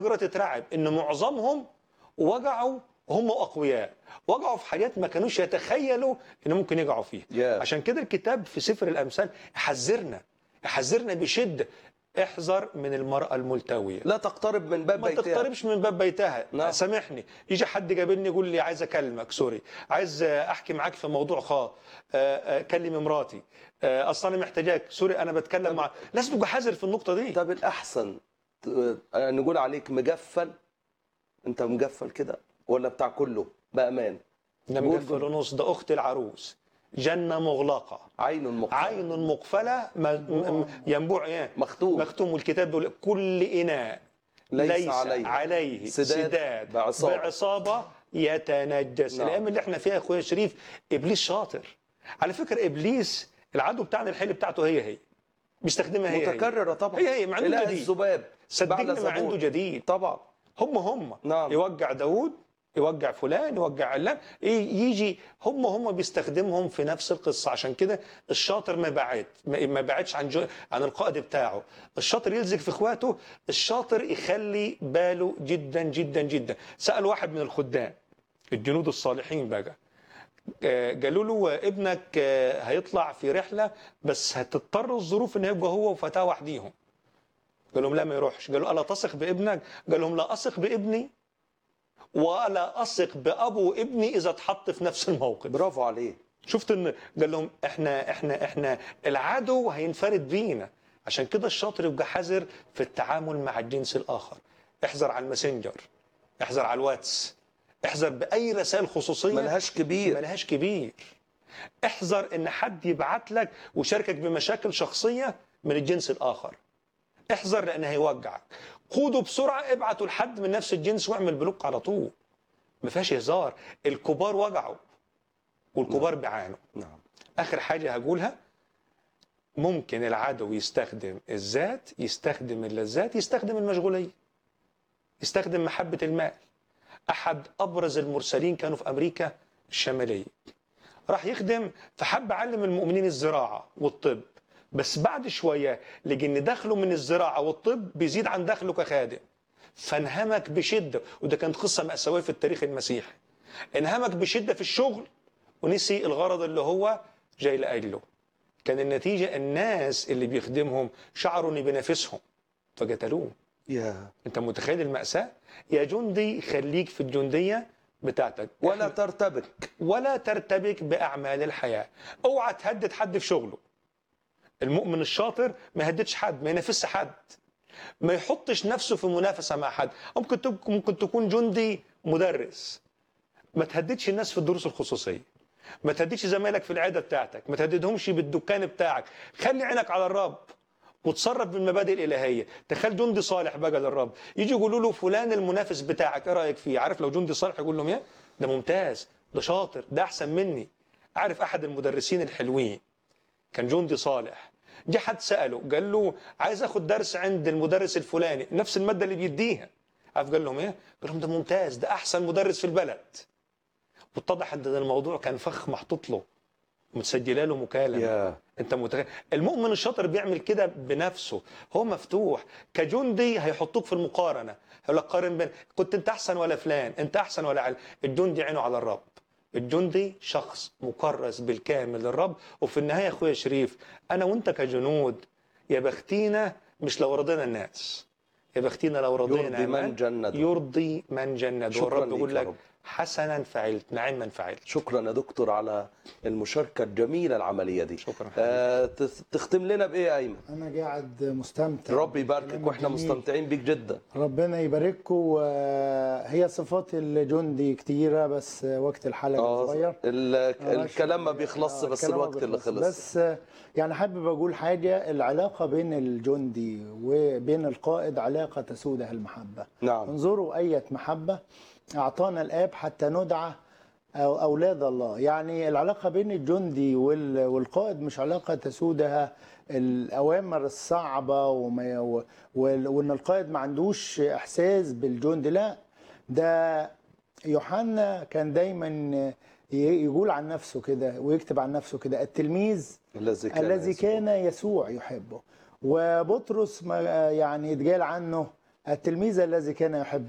الهجرة تترعب ان معظمهم وجعوا هم اقوياء وجعوا في حاجات ما كانوش يتخيلوا ان ممكن يقعوا فيها Yeah. عشان كده الكتاب في سفر الامثال يحذرنا يحذرنا بشده احذر من المراه الملتويه لا تقترب من باب ما بيتها تقتربش من باب بيتها نعم. سامحني يجي حد جابلني يقول لي عايز اكلمك سوري عايز احكي معاك في موضوع خاص كلم مراتي آه، اصل انا محتاجاك سوري انا بتكلم مع لازم تبقى حذر في النقطه دي طب الأحسن ت- نقول عليك مجفل أنت مجفل كده ولا بتاع كله بأمان ده قول مقفل ونص ده اخت العروس جنه مغلقه عين مقفل عين مقفله م- م- ينبوع ايه مختوم مختوم والكتاب بيقول كل اناء ليس ليس عليه عليه سداد سداد بعصابة. بعصابة يتنجس نعم. الايام اللي احنا فيها يا اخويا شريف ابليس شاطر على فكره ابليس العدو بتاعنا الحل بتاعته هي هي بيستخدمها هي هي متكررة طبعا هي هي ما عنده إله جديد. الذباب صدقني بعد ما عنده زبور. جديد طبعا هم هم نعم. يوجع داوود يوجع فلان يوجع علان إيه يجي هم هم بيستخدمهم في نفس القصه عشان كده الشاطر ما بعد ما ما بعدش عن جو عن القائد بتاعه الشاطر يلزق في اخواته الشاطر يخلي باله جدا جدا جدا سال واحد من الخدام الجنود الصالحين بقى آه، قالوا له ابنك آه، هيطلع في رحله بس هتضطر الظروف ان يبقى هو وفتاه وحديهم قال لهم لا ما يروحش قالوا الا تثق بابنك قال لهم لا اثق بابني ولا اثق بابو وابني اذا اتحط في نفس الموقف برافو عليه شفت ان قال لهم احنا احنا احنا العدو هينفرد بينا عشان كده الشاطر يبقى حذر في التعامل مع الجنس الاخر احذر على الماسنجر احذر على الواتس احذر باي رسائل خصوصيه ملهاش كبير ملهاش كبير احذر ان حد يبعت لك ويشاركك بمشاكل شخصيه من الجنس الاخر احذر لان هيوجعك خده بسرعه ابعته لحد من نفس الجنس واعمل بلوك على طول ما فيهاش هزار الكبار وجعوا والكبار بيعانوا نعم اخر حاجه هقولها ممكن العدو يستخدم الذات يستخدم اللذات يستخدم المشغوليه يستخدم محبه المال احد ابرز المرسلين كانوا في امريكا الشماليه راح يخدم فحب علم المؤمنين الزراعه والطب بس بعد شويه لقى ان دخله من الزراعه والطب بيزيد عن دخله كخادم فانهمك بشده وده كانت قصه مأساويه في التاريخ المسيحي انهمك بشده في الشغل ونسي الغرض اللي هو جاي لاجله كان النتيجه الناس اللي بيخدمهم شعروا ان بينافسهم فقتلوه يا انت متخيل المأساة يا جندي خليك في الجندية بتاعتك ولا ترتبك ولا ترتبك بأعمال الحياة اوعى تهدد حد في شغله المؤمن الشاطر ما يهددش حد ما ينافسش حد ما يحطش نفسه في منافسة مع حد ممكن تك- ممكن تكون جندي مدرس ما تهددش الناس في الدروس الخصوصية ما تهددش زمايلك في العيادة بتاعتك ما تهددهمش بالدكان بتاعك خلي عينك على الرب وتصرف بالمبادئ الالهيه تخيل جندي صالح بقى للرب يجي يقولوا له فلان المنافس بتاعك ايه رايك فيه عارف لو جندي صالح يقول لهم ايه ده ممتاز ده شاطر ده احسن مني عارف احد المدرسين الحلوين كان جندي صالح جه حد ساله قال له عايز اخد درس عند المدرس الفلاني نفس الماده اللي بيديها عارف قال لهم ايه قال لهم ده ممتاز ده احسن مدرس في البلد واتضح ان الموضوع كان فخ محطوط له متسجله له مكالمه يا انت متخيل المؤمن الشاطر بيعمل كده بنفسه هو مفتوح كجندي هيحطوك في المقارنه هيقول لك قارن بين كنت انت احسن ولا فلان انت احسن ولا علم الجندي عينه على الرب الجندي شخص مكرس بالكامل للرب وفي النهايه يا اخويا شريف انا وانت كجنود يا بختينا مش لو رضينا الناس يا بختينا لو رضينا يرضي من من جنده. يرضي من جنده شكراً والرب ليك يقول يا لك رب. حسنا فعلت نعما فعلت شكرا يا دكتور على المشاركة الجميلة العملية دي شكراً حبيبي. آه تس- تختم لنا بإيه يا أيمن انا قاعد مستمتع ربي يباركك بالكلام واحنا الجميل. مستمتعين بيك جدا ربنا يبارككم هي صفات الجندي كتيره بس وقت الحلقه اه صغير ال- آه، الكلام ما آه، بيخلصش بس الكلام ما الوقت اللي بيخلصش. خلص بس آه، يعني حابب اقول حاجه العلاقه بين الجندي وبين القائد علاقه تسودها المحبه نعم انظروا أية محبة أعطانا الآب حتى ندعى أو أولاد الله يعني العلاقة بين الجندي وال- والقائد مش علاقة تسودها الأوامر الصعبة وما و- وال- وإن القائد ما عندوش إحساس بالجندي لا ده يوحنا كان دايما ي- يقول عن نفسه كده ويكتب عن نفسه كده التلميذ الذي كان الذي يسوع. كان يسوع يحبه وبطرس ما يعني يتقال عنه التلميذ الذي كان يحب